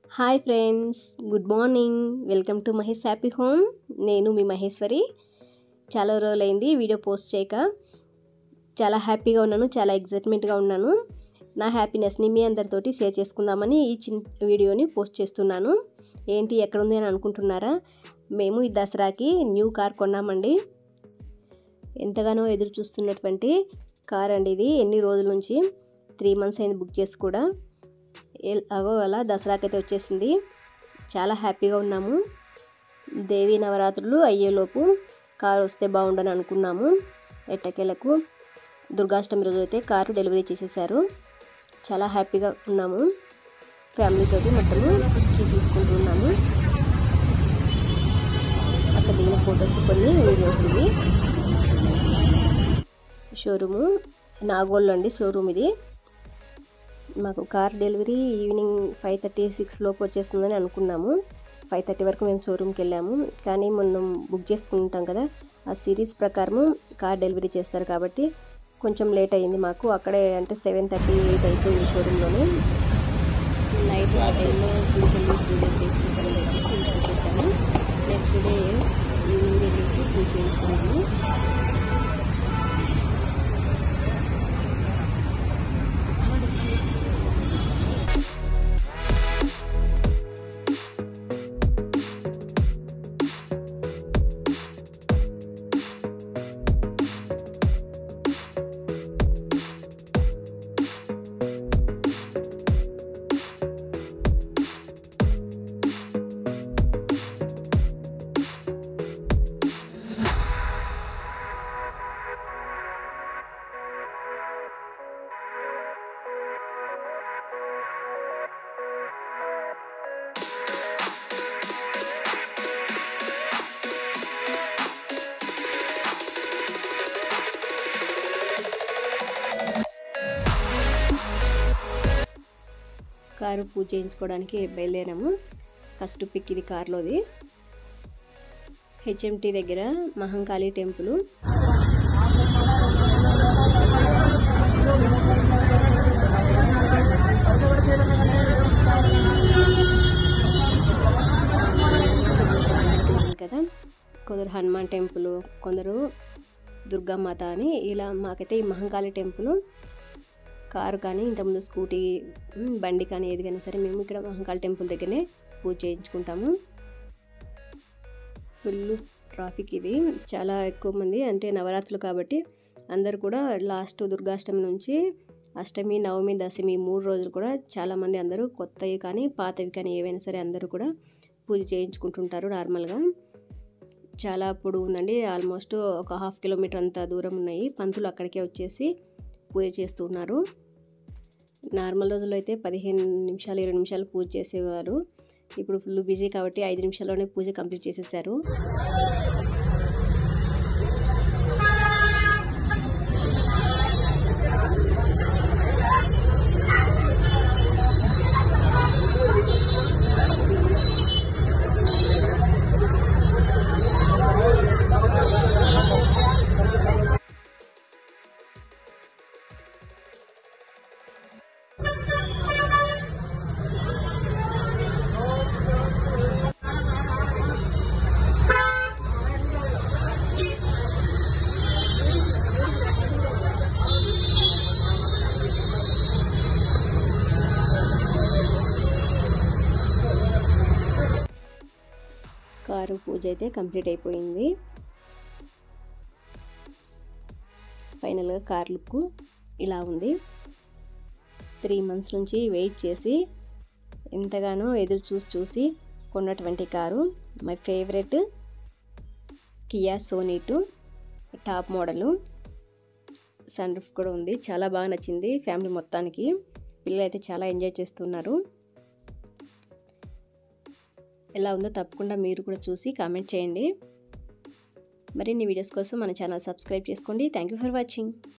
hi friends good morning welcome to Mahesh happy home నేను మీ మహేశ్వరి చాలా రోజులైంది వీడియో పోస్ట్ చేయక చాలా హ్యాపీగా ఉన్నాను చాలా ఎగ్జైట్మెంట్గా ఉన్నాను నా హ్యాపీనెస్ని మీ అందరితోటి షేర్ చేసుకుందామని ఈ చిన్న వీడియోని పోస్ట్ చేస్తున్నాను ఏంటి ఎక్కడుంది అని అనుకుంటున్నారా మేము ఈ దసరాకి న్యూ కార్ కొన్నామండి ఎంతగానో ఎదురు చూస్తున్నటువంటి కార్ అండి ఇది ఎన్ని రోజుల నుంచి త్రీ మంత్స్ అయింది బుక్ చేసి కూడా అగో అలా దసరాకైతే వచ్చేసింది చాలా హ్యాపీగా ఉన్నాము దేవి నవరాత్రులు అయ్యేలోపు కారు వస్తే బాగుండని అనుకున్నాము ఎట్టకేలకు దుర్గాష్టమి రోజు అయితే కారు డెలివరీ చేసేసారు చాలా హ్యాపీగా ఉన్నాము ఫ్యామిలీతోటి మొత్తము కీ తీసుకుంటున్నాము అక్కడ దిగిన ఫొటోస్ కొన్ని వీడియోస్ ఇవి షోరూము నాగోల్ అండి షోరూమ్ ఇది మాకు car delivery evening five thirty six లోపు వచ్చేస్తుందని అనుకున్నాము ఫైవ్ థర్టీ వరకు మేము షోరూమ్కి వెళ్ళాము కానీ మనం బుక్ చేసుకుంటాం కదా ఆ సిరీస్ ప్రకారము కార్ డెలివరీ చేస్తారు కాబట్టి కొంచెం లేట్ అయ్యింది మాకు అక్కడే అంటే సెవెన్ థర్టీ ఎయిట్ అయిపోయింది షోరూంలోనే నైట్ ఆ టైంలో గుడికెళ్ళి పూజ చేసుకుంటామని చెప్పేసి ఇంటికి వచ్చేసాము నెక్స్ట్ డే ఈవినింగ్ వెళ్ళేసి పూజ చేయించుకున్నాము కారు పూజ చేయించుకోవడానికి బయలుదేరాము ఫస్ట్ పిక్ ఇది కార్లోది హెచ్ఎంటీ దగ్గర మహంకాళి టెంపుల్ కదా కొందరు హనుమాన్ టెంపుల్ కొందరు దుర్గామాత అని ఇలా మాకైతే ఈ మహంకాళి టెంపుల్ కారు కానీ ఇంతకుముందు స్కూటీ బండి కానీ ఏది కానీ సరే మేము ఇక్కడ మహంకాళ టెంపుల్ దగ్గరనే పూజ చేయించుకుంటాము ఫుల్ ట్రాఫిక్ ఇది చాలా ఎక్కువ మంది అంటే నవరాత్రులు కాబట్టి అందరు కూడా లాస్ట్ దుర్గాష్టమి నుంచి అష్టమి నవమి దశమి మూడు రోజులు కూడా చాలామంది అందరూ కొత్తవి కానీ పాతవి కానీ ఏవైనా సరే అందరూ కూడా పూజ చేయించుకుంటుంటారు నార్మల్గా చాలా పొడుగు ఉందండి ఆల్మోస్ట్ ఒక హాఫ్ కిలోమీటర్ అంత దూరం ఉన్నాయి పంతులు అక్కడికే వచ్చేసి పూజ చేస్తున్నారు నార్మల్ రోజుల్లో అయితే పదిహేను నిమిషాలు ఇరవై నిమిషాలు పూజ చేసేవారు ఇప్పుడు ఫుల్ బిజీ కాబట్టి ఐదు నిమిషాల్లోనే పూజ కంప్లీట్ చేసేసారు కారు పూజ అయితే కంప్లీట్ అయిపోయింది ఫైనల్గా కార్ లుక్ ఇలా ఉంది త్రీ మంత్స్ నుంచి వెయిట్ చేసి ఎంతగానో ఎదురు చూసి చూసి కొన్నటువంటి car my favourite Kia Sonet top model sunroof కూడా ఉంది చాలా బాగా నచ్చింది ఫ్యామిలీ మొత్తానికి పిల్లలు అయితే చాలా ఎంజాయ్ చేస్తున్నారు ఎలా ఉందో తప్పకుండా మీరు కూడా చూసి కామెంట్ చేయండి మరిన్ని వీడియోస్ కోసం మన ఛానల్ సబ్స్క్రైబ్ చేసుకోండి థ్యాంక్ యూ ఫర్ వాచింగ్